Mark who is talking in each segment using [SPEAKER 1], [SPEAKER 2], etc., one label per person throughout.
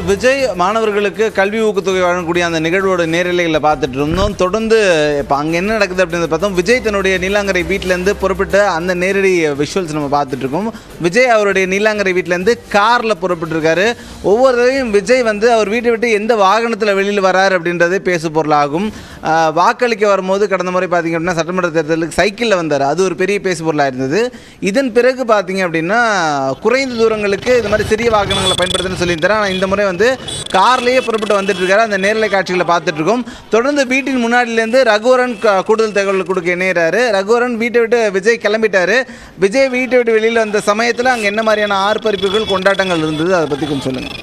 [SPEAKER 1] விஜய் மாணவர்களுக்கு கல்வி ஊக்கத்தொகை வழங்கக்கூடிய அந்த நிகழ்வோட நேரலைகளை பார்த்துட்டு இருந்தோம் தொடர்ந்து இப்போ அங்கே என்ன நடக்குது அப்படின்னு பார்த்தோம் விஜய் தன்னுடைய நீலாங்கரை வீட்டிலேருந்து புறப்பட்ட அந்த நேரடி விஷுவல்ஸ் நம்ம பார்த்துட்டு இருக்கோம் விஜய் அவருடைய நீலாங்கரை வீட்டிலேருந்து காரில் புறப்பட்டிருக்காரு ஒவ்வொரு தடவையும் விஜய் வந்து அவர் வீட்டை விட்டு எந்த வாகனத்தில் வெளியில் வராரு அப்படின்றதே பேசு பொருளாகும் ஆஹ் வாக்களிக்க வரும்போது கடந்த முறை பார்த்தீங்க அப்படின்னா சட்டமன்ற தேர்தலுக்கு சைக்கிளில் வந்தார் அது ஒரு பெரிய பேசு பொருளாக இருந்தது இதன் பிறகு பார்த்தீங்க அப்படின்னா குறைந்த தூரங்களுக்கு இந்த மாதிரி சிறிய வாகனங்களை பயன்படுத்தணும்னு சொல்லியிருந்தார் ஆனால் இந்த முறை வந்து கார்லேயே புறப்பட்டு வந்துட்டு இருக்காரு அந்த நேரலை காட்சிகளை பார்த்துட்டு இருக்கோம் தொடர்ந்து வீட்டின் முன்னாடியிலேருந்து ரகுவரன் க- கூடுதல் தகவல் கொடுக்க இணையிறாரு ரகுவரன் வீட்டை விட்டு விஜய் கிளம்பிட்டாரு விஜய் வீட்டை விட்டு வெளியில் வந்த சமயத்தில் அங்கே என்ன மாதிரியான ஆர்ப்பரிப்புகள் கொண்டாட்டங்கள் இருந்தது அதை பற்றி கொஞ்சம் சொல்லுங்கள்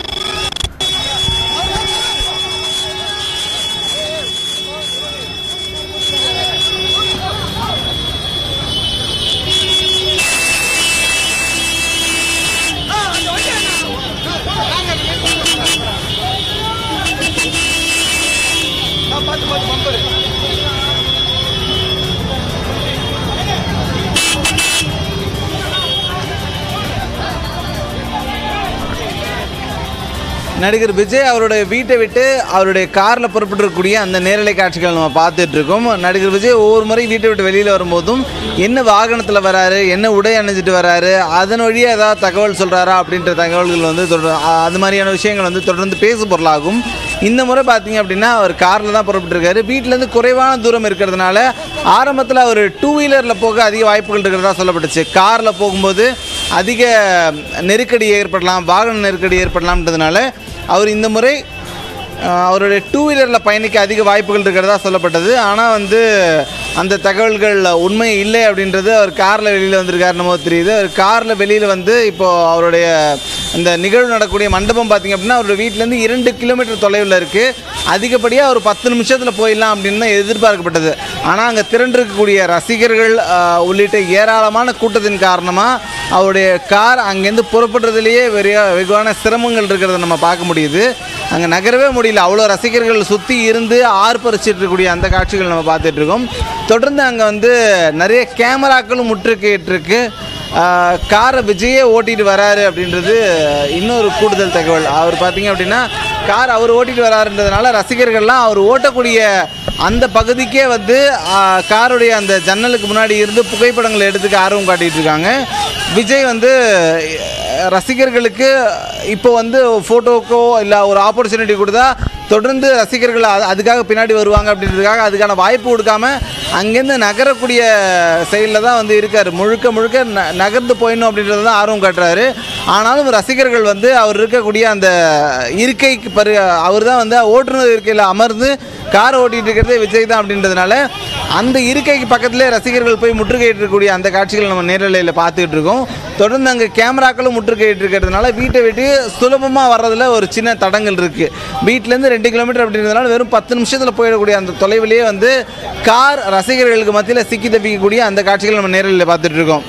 [SPEAKER 1] நடிகர் விஜய் அவருடைய வீட்டை விட்டு அவருடைய காரில் புறப்பட்டிருக்கக்கூடிய அந்த நேரலை காட்சிகள் நம்ம பார்த்துட்டு இருக்கோம் நடிகர் விஜய் ஒவ்வொரு முறை வீட்டை விட்டு வெளியில் வரும்போதும் என்ன வாகனத்தில் வராரு என்ன உடை அணிஞ்சிட்டு வராரு அதன் வழியாக ஏதாவது தகவல் சொல்கிறாரா அப்படின்ற தகவல்கள் வந்து தொடர் அ- அது மாதிரியான விஷயங்கள் வந்து தொடர்ந்து பேசு பொருளாகும் இந்த முறை பார்த்தீங்க அப்படின்னா அவர் காரில் தான் புறப்பட்டிருக்காரு வீட்டிலேருந்து குறைவான தூரம் இருக்கிறதுனால ஆரம்பத்தில் அவர் டூ வீலரில் போக அதிக வாய்ப்புகள் இருக்கிறதா சொல்லப்பட்டுச்சு காரில் போகும்போது அதிக நெருக்கடி ஏற்படலாம் வாகன நெருக்கடி ஏற்படலாம்ன்றதுனால அவர் இந்த முறை அஹ், அவருடைய டூ வீலரில் பயணிக்க அதிக வாய்ப்புகள் இருக்கிறதா சொல்லப்பட்டது ஆனால் வந்து அந்த தகவல்கள் உண்மை இல்லை அப்படின்றது அவர் காரில் வெளியில் வந்திருக்காருன்னு போது தெரியுது அவர் காரில் வெளியில் வந்து இப்போது அவருடைய இந்த நிகழ்வு நடக்கக்கூடிய மண்டபம் பார்த்திங்க அப்படின்னா அவருடைய வீட்டிலேருந்து இரண்டு கிலோமீட்டர் தொலைவில் இருக்குது அதிகப்படியாக ஒரு பத்து நிமிஷத்தில் போயிடலாம் அப்படின்னு தான் எதிர்பார்க்கப்பட்டது ஆனால் அங்கே திரண்டிருக்கக்கூடிய ரசிகர்கள் அஹ், உள்ளிட்ட ஏராளமான கூட்டத்தின் காரணமாக அவருடைய கார் அங்கேருந்து புறப்படுறதுலேயே வெறிய வெகுவான சிரமங்கள் இருக்கிறத நம்ம பார்க்க முடியுது அங்கே நகரவே முடியல அவ்வளோ ரசிகர்கள் சுற்றி இருந்து ஆர்ப்பரிச்சிட்டு இருக்கக்கூடிய அந்த காட்சிகள் நம்ம பார்த்துட்டு இருக்கோம் தொடர்ந்து அங்கே வந்து நிறைய கேமராக்களும் முற்றுகையிட்டிருக்கு ஆஹ் காரை விஜயே ஓட்டிட்டு வராரு அப்படின்றது இன்னொரு கூடுதல் தகவல் அவர் பார்த்தீங்க அப்படின்னா கார் அவர் ஓட்டிட்டு வராருன்றதுனால ரசிகர்கள்லாம் அவர் ஓட்டக்கூடிய அந்த பகுதிக்கே வந்து ஆஹ் காருடைய அந்த ஜன்னலுக்கு முன்னாடி இருந்து புகைப்படங்களை எடுத்துக்க ஆர்வம் காட்டிட்டு இருக்காங்க விஜய் வந்து அஹ், ரசிகர்களுக்கு இப்போ வந்து ஃபோட்டோக்கோ இல்லை ஒரு ஆப்பர்ச்சுனிட்டி கொடுத்தா தொடர்ந்து ரசிகர்கள் அது- அதுக்காக பின்னாடி வருவாங்க அப்படின்றதுக்காக அதுக்கான வாய்ப்பு கொடுக்காம அங்கேருந்து நகரக்கூடிய செயலில் தான் வந்து இருக்கார் முழுக்க முழுக்க ந நகர்ந்து போயிடணும் அப்படின்றது தான் ஆர்வம் காட்டுறாரு ஆனாலும் ரசிகர்கள் வந்து அவர் இருக்கக்கூடிய அந்த இருக்கைக்கு பரு அவர் தான் வந்து ஓட்டுநர் இருக்கையில் அமர்ந்து கார் ஓட்டிகிட்டு இருக்கிறதே விஜய் தான் அப்படின்றதுனால அந்த இருக்கைக்கு பக்கத்திலே ரசிகர்கள் போய் முற்றுகையிட்டிருக்கக்கூடிய அந்த காட்சிகள் நம்ம நேரலையில் பார்த்துக்கிட்டு இருக்கோம் தொடர்ந்து அங்கே கேமராக்களும் முற்றுகையிட்டு இருக்கிறதுனால வீட்டை விட்டு சுலபமாக வர்றதுல ஒரு சின்ன தடங்கள் இருக்குது வீட்டிலேருந்து ரெண்டு கிலோமீட்டர் அப்படின்றதுனால வெறும் பத்து நிமிஷத்தில் போயிடக்கூடிய அந்த தொலைவிலேயே வந்து கார் ரசிகர்களுக்கு மத்தியில் சிக்கி தப்பிக்கக்கூடிய அந்த காட்சிகள் நம்ம நேரலையில் பார்த்துட்டு இருக்கோம்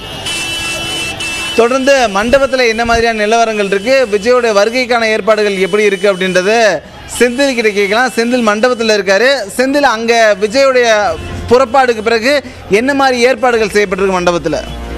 [SPEAKER 1] தொடர்ந்து மண்டபத்தில் என்ன மாதிரியான நிலவரங்கள் இருக்கு விஜயோட வருகைக்கான ஏற்பாடுகள் எப்படி இருக்கு அப்படின்றத செந்தில் கிட்ட கேட்கலாம் செந்தில் மண்டபத்தில் இருக்காரு செந்தில் அங்கே விஜயோடைய புறப்பாடுக்கு பிறகு என்ன மாதிரி ஏற்பாடுகள் செய்யப்பட்டிருக்கு மண்டபத்தில்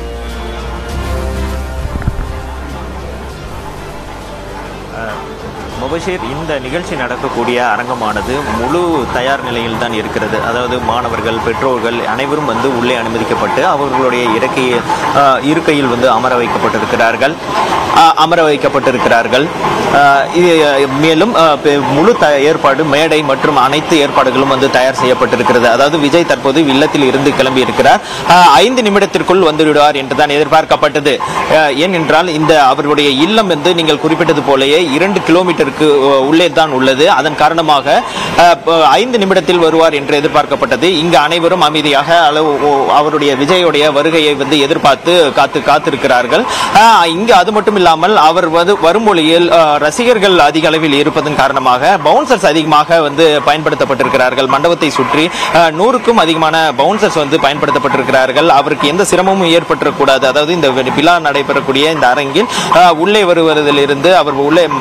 [SPEAKER 2] முபஷீர் இந்த நிகழ்ச்சி நடக்கக்கூடிய அரங்கமானது முழு தயார் நிலையில் தான் இருக்கிறது அதாவது மாணவர்கள் பெற்றோர்கள் அனைவரும் வந்து உள்ளே அனுமதிக்கப்பட்டு அவர்களுடைய இறக்கையை ஆஹ், இருக்கையில் வந்து அமர வைக்கப்பட்டிருக்கிறார்கள் ஆஹ், அமர வைக்கப்பட்டிருக்கிறார்கள் ஆஹ், இது மேலும் ஆஹ், பெ- முழு த ஏற்பாடு மேடை மற்றும் அனைத்து ஏற்பாடுகளும் வந்து தயார் செய்யப்பட்டிருக்கிறது அதாவது விஜய் தற்போது இல்லத்தில் இருந்து கிளம்பி இருக்கிறார் ஆஹ், ஐந்து நிமிடத்திற்குள் வந்து விடுவார் என்று தான் எதிர்பார்க்கப்பட்டது ஆஹ், ஏனென்றால் இந்த அவர்களுடைய இல்லம் வந்து நீங்கள் குறிப்பிட்டது போலயே இரண்டு கிலோமீட்டருக்கு அஹ், உள்ளே தான் உள்ளது அதன் காரணமாக அஹ், ப- ஐந்து நிமிடத்தில் வருவார் என்று எதிர்பார்க்கப்பட்டது இங்கு அனைவரும் அமைதியாக அளவு ஓ- அவருடைய விஜயோடைய வருகையை வந்து எதிர்பார்த்து காத்து காத்திருக்கிறார்கள் அஹ், இங்கு அது மட்டும் இல்லாமல் அவர் வந்து வரும் மொழியில் அஹ், ரசிகர்கள் அதிக அளவில் இருப்பதன் காரணமாக பவுன்சர்ஸ் அதிகமாக வந்து பயன்படுத்தப்பட்டிருக்கிறார்கள் மண்டபத்தை சுற்றி அஹ், நூறுக்கும் அதிகமான பவுன்சர்ஸ் வந்து பயன்படுத்தப்பட்டிருக்கிறார்கள் அவருக்கு எந்த சிரமமும் ஏற்பட்டுறக்கூடாது அதாவது இந்த விழா நடைபெறக்கூடிய இந்த அரங்கில் அஹ், உள்ளே வருவதிலிருந்து அவர் உள்ளே மேடைக்கு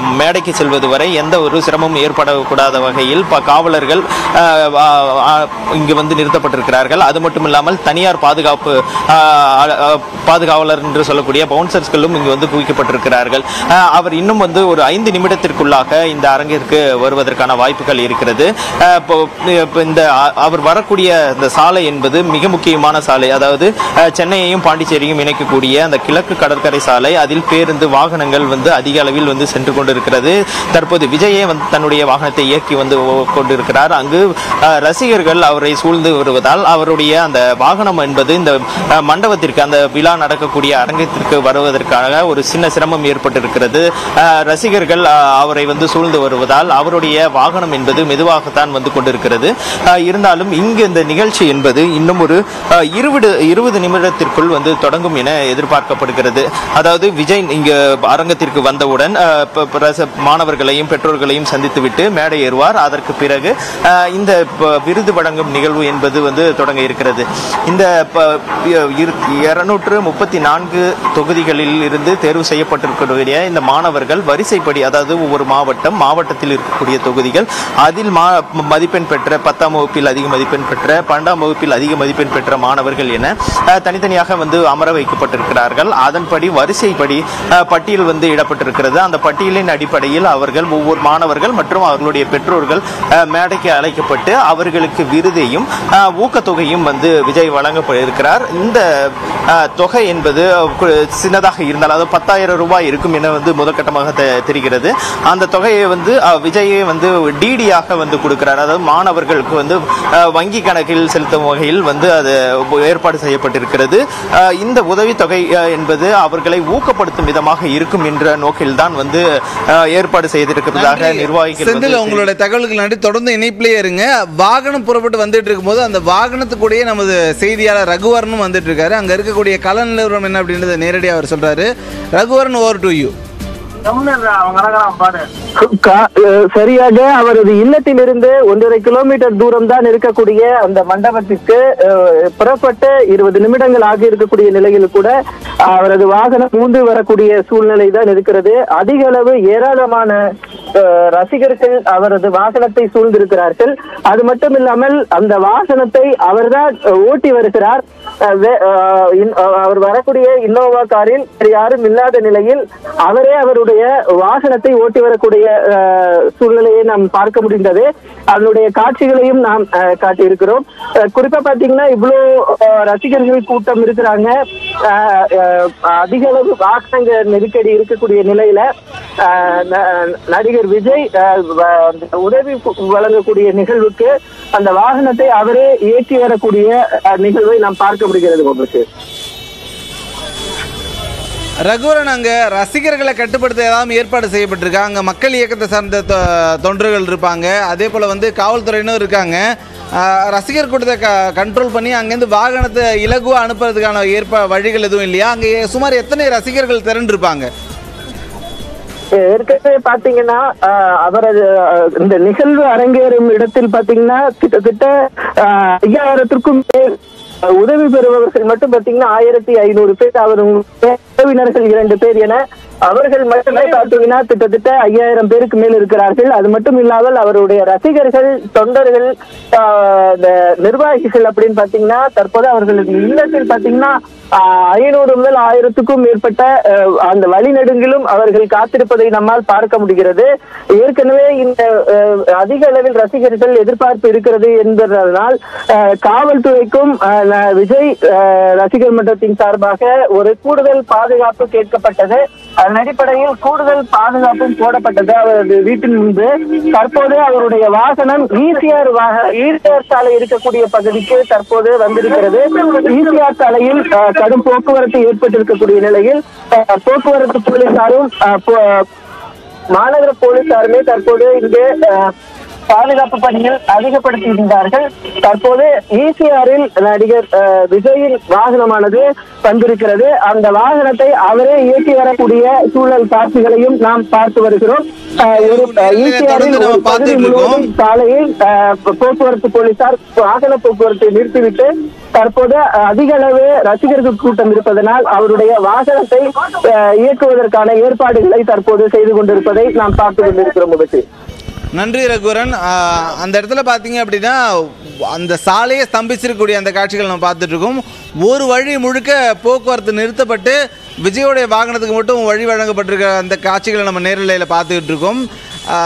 [SPEAKER 2] மேடைக்கு செல்வது வரை எந்த ஒரு சிரமமும் ஏற்படக்கூடாத வகையில் ப- காவலர்கள் அஹ், ஆ- ஆ- இங்கு வந்து நிறுத்தப்பட்டிருக்கிறார்கள் அது மட்டும் இல்லாமல் தனியார் பாதுகாப்பு ஆஹ், ஆஹ், பாதுகாவலர் என்று சொல்லக்கூடிய பவுன்சர்ஸ்களும் இங்கு வந்து குவிக்கப்பட்டிருக்கிறார்கள் ஆஹ், அவர் இன்னும் வந்து ஒரு ஐந்து நிமிடத்திற்குள்ளாக இந்த அரங்கிற்கு வருவதற்கான வாய்ப்புகள் இருக்கிறது ஆஹ், இப்போ இப்போ இந்த அ- அவர் வரக்கூடிய இந்த சாலை என்பது மிக முக்கியமான சாலை அதாவது ஆஹ், சென்னையையும் பாண்டிச்சேரியும் இணைக்கக்கூடிய அந்த கிழக்கு கடற்கரை சாலை அதில் பேருந்து வாகனங்கள் வந்து அதிக அளவில் வந்து சென்று கொண்டிருக்கிறது தற்போது விஜயே வந்து தன்னுடைய வாகனத்தை இயக்கி வந்து ஓ- கொண்டிருக்கிறார் அங்கு ஆஹ், ரசிகர்கள் அவரை சூழ்ந்து வருவதால் அவருடைய அந்த வாகனம் என்பது இந்த ஆஹ், மண்டபத்திற்கு அந்த விழா நடக்கக்கூடிய அரங்கத்திற்கு வருவதற்காக ஒரு சின்ன சிரமம் ஏற்பட்டிருக்கிறது ஆஹ், ரசிகர்கள் ஆஹ், அவரை வந்து சூழ்ந்து வருவதால் அவருடைய வாகனம் என்பது மெதுவாகத்தான் வந்து கொண்டிருக்கிறது ஆஹ், இருந்தாலும் இங்கு இந்த நிகழ்ச்சி என்பது இன்னும் ஒரு ஆஹ், இருபது இருபது நிமிடத்திற்குள் வந்து தொடங்கும் என எதிர்பார்க்கப்படுகிறது அதாவது விஜய் இங்கு அரங்கத்திற்கு வந்தவுடன் ஆஹ், ப- ப- ரச- மாணவர்களையும் பெற்றோர்களையும் சந்தித்துவிட்டு மேடை ஏறுவார் அதற்கு பிறகு ஆஹ், இந்த ப- விருது வழங்கும் நிகழ்வு என்பது வந்து தொடங்க இருக்கிறது இந்த இருநூற்று முப்பத்தி நான்கு தொகுதிகளில் இருந்து தேர்வு செய்யப்பட்டிருக்கக்கூடிய இந்த மாணவர்கள் வரிசைப்படி அதாவது ஒவ்வொரு மாவட்டம் மாவட்டத்தில் இருக்கக்கூடிய தொகுதிகள் அதில் மா மதிப்பெண் பெற்ற பத்தாம் வகுப்பில் அதிக மதிப்பெண் பெற்ற பன்னெண்டாம் வகுப்பில் அதிக மதிப்பெண் பெற்ற மாணவர்கள் என அஹ், தனித்தனியாக வந்து அமர வைக்கப்பட்டிருக்கிறார்கள் அதன்படி வரிசைப்படி அஹ், பட்டியல் வந்து இடப்பட்டிருக்கிறது அந்த பட்டியலின் அடிப்படையில் அவர்கள் ஒவ்வொரு மாணவர்கள் மற்றும் அவர்களுடைய பெற்றோர்கள் அஹ், மேடைக்கு அழைக்கப்பட்டு அவர்களுக்கு விருதையும் அஹ், ஊக்கத்தொகையும் வந்து விஜய் வழங்கப்பட்டிருக்கிறார் இந்த அஹ், தொகை என்பது அஹ், கு- சின்னதாக இருந்தால் அதாவது பத்தாயிரம் ரூபாய் இருக்கும் என வந்து முதற்கட்டமாக தெ- தெரிகிறது அந்த தொகையை வந்து அஹ், விஜயே வந்து டிடியாக வந்து கொடுக்கிறார் அதாவது மாணவர்களுக்கு வந்து அஹ், வங்கி கணக்கில் செலுத்தும் வகையில் வந்து அது ஏற்பாடு செய்யப்பட்டிருக்கிறது அஹ், இந்த உதவித்தொகை அஹ், என்பது அவர்களை ஊக்கப்படுத்தும் விதமாக இருக்கும் என்ற நோக்கில்தான் வந்து அஹ், ஏற்பாடு செய்திருக்கிறதாக நிர்வாகிகள் வந்து
[SPEAKER 1] செந்தில் உங்களுடைய தகவல்கள் நன்றி தொடர்ந்து இணைப்பிலே இருங்க வாகனம் புறப்பட்டு வந்துட்டு இருக்கும்போது அந்த வாகனத்துக்கூடயே நமது செய்தியாளர் ரகுவரனும் வந்துட்டு இருக்காரு அங்க இருக்கக்கூடிய கல நிலவரம் என்ன அப்படின்றத நேரடியாக அவர் சொல்றாரு ரகுவரன் ஓவர் டு யூ
[SPEAKER 3] கா- அஹ் சரியாக அவரது இல்லத்திலிருந்து ஒன்றரை கிலோமீட்டர் தூரம் தான் இருக்கக்கூடிய அந்த மண்டபத்திற்கு அஹ், புறப்பட்ட இருபது நிமிடங்கள் ஆகி இருக்கக்கூடிய நிலையில் கூட அவரது வாகனம் மூந்து வரக்கூடிய சூழ்நிலை தான் இருக்கிறது அதிக அளவு ஏராளமான அஹ், ரசிகர்கள் அவரது வாகனத்தை சூழ்ந்திருக்கிறார்கள் அது மட்டும் இல்லாமல் அந்த வாகனத்தை அவர்தான் அஹ், ஓட்டி வருகிறார் அஹ், வே- அஹ், இன்- அஹ், அவர் வரக்கூடிய இன்னோவா காரில் வேறு யாரும் இல்லாத நிலையில் அவரே அவருடைய வாகனத்தை ஓட்டி வரக்கூடிய அஹ், சூழ்நிலையை நாம் பார்க்க முடிந்தது அதனுடைய காட்சிகளையும் நாம் அஹ், காட்டியிருக்கிறோம் அஹ், குறிப்பா பாத்தீங்கன்னா இவ்வளவு அஹ், ரசிகர்கள் கூட்டம் இருக்கிறாங்க அஹ், அஹ், அதிக அளவு வாகனங்க நெருக்கடி இருக்கக்கூடிய நிலையில அஹ், ந- நடிகர் விஜய் அஹ், வ- அந்த உதவி கு- வழங்கக்கூடிய நிகழ்வுக்கு அந்த வாகனத்தை அவரே இயக்கி வரக்கூடிய அஹ், நிகழ்வை நாம் பார்க்க முடிகிறது உங்களுக்கு
[SPEAKER 1] ரகுவரன் அங்க ரசிகர்களை கட்டுப்படுத்த ஏதாவது ஏற்பாடு செய்யப்பட்டிருக்கா அங்க மக்கள் இயக்கத்தை சார்ந்த தொ- தொண்டர்கள் இருப்பாங்க அதே போல வந்து காவல்துறையினரும் இருக்காங்க ஆஹ், ரசிகர் கூட்டத்தை க கண்ட்ரோல் பண்ணி அங்கேருந்து வாகனத்தை இலகுவாக அனுப்புறதுக்கான ஏற்ப வழிகள் எதுவும் இல்லையா அங்கே சுமார் எத்தனை ரசிகர்கள் திரண்டிருப்பாங்க
[SPEAKER 3] ஏற்கனவே பாத்தீங்கன்னா ஆஹ், அவரது ஆஹ், இந்த நிகழ்வு அரங்கேறும் இடத்தில் பாத்தீங்கன்னா கிட்டத்தட்ட ஆஹ், ஐயாயிரத்திற்கும் மேல் ஆஹ், உதவி பெறுபவர்கள் மட்டும் பாத்தீங்கன்னா ஆயிரத்தி ஐநூறு பேர் அவர் உறவினர்கள் இரண்டு பேர் என அவர்கள் மட்டுமே பார்த்தீங்கன்னா கிட்டத்தட்ட ஐயாயிரம் பேருக்கு மேல் இருக்கிறார்கள் அது மட்டும் இல்லாமல் அவருடைய ரசிகர்கள் தொண்டர்கள் ஆஹ், இந்த நிர்வாகிகள் அப்படின்னு பாத்தீங்கன்னா தற்போது அவர்களது இல்லத்தில் பாத்தீங்கன்னா ஆஹ், ஐநூறு முதல் ஆயிரத்துக்கும் மேற்பட்ட ஆஹ், அந்த வழிநெடுங்கிலும் அவர்கள் காத்திருப்பதை நம்மால் பார்க்க முடிகிறது ஏற்கனவே இந்த ஆஹ், அதிக அளவில் ரசிகர்கள் எதிர்பார்ப்பு இருக்கிறது என்பதனால் ஆஹ், காவல்துறைக்கும் ஆஹ், ந- விஜய் ஆஹ், ரசிகர் மன்றத்தின் சார்பாக ஒரு கூடுதல் பாதுகாப்பு கேட்கப்பட்டது அதன் அடிப்படையில் கூடுதல் பாதுகாப்பும் போடப்பட்டது அவரது வீட்டின் முன்பு தற்போது அவருடைய வாகனம் ஈசிஆர் ஈசிஆர் சாலை இருக்கக்கூடிய பகுதிக்கு தற்போது வந்திருக்கிறது ஈசிஆர் சாலையில் அஹ், கடும் போக்குவரத்து ஏற்பட்டிருக்கக்கூடிய நிலையில் அஹ், போக்குவரத்து போலீசாரும் அஹ், போ- மாநகர போலீசாருமே தற்போது இங்கே அஹ், பாதுகாப்பு பணியில் அதிகப்படுத்தியிருந்தார்கள் தற்போது ஈசிஆரில் நடிகர் அஹ், விஜயின் வாகனமானது வந்திருக்கிறது அந்த வாகனத்தை அவரே இயக்கி வரக்கூடிய சூழல் காட்சிகளையும் நாம் பார்த்து வருகிறோம் அஹ், ஒரு அஹ், ஈசிஆரில்
[SPEAKER 1] தொடர்ந்து
[SPEAKER 3] ஒரு
[SPEAKER 1] நம்ம
[SPEAKER 3] பகுதி
[SPEAKER 1] பார்த்துட்டு இருக்கோம்.
[SPEAKER 3] முழுவதும் சாலையில் அஹ், போக்குவரத்து போலீசார் வாகன போக்குவரத்தை நிறுத்திவிட்டு தற்போது அஹ், அதிக அளவு ரசிகர்கள் கூட்டம் இருப்பதனால் அவருடைய வாகனத்தை அஹ், இயக்குவதற்கான ஏற்பாடுகளை தற்போது செய்து கொண்டிருப்பதை நாம் பார்த்து கொண்டிருக்கிறோம் முகத்தில்
[SPEAKER 1] நன்றி ரகுவரன் ஆஹ், அந்த இடத்துல பார்த்தீங்க அப்படின்னா அந்த சாலையை ஸ்தம்பிச்சிருக்கக்கூடிய அந்த காட்சிகள் நம்ம பார்த்துட்டு இருக்கோம் ஒரு வழி முழுக்க போக்குவரத்து நிறுத்தப்பட்டு விஜயோடைய வாகனத்துக்கு மட்டும் வழி வழங்கப்பட்டிருக்க அந்த காட்சிகளை நம்ம நேரலையில் பார்த்துக்கிட்டு இருக்கோம்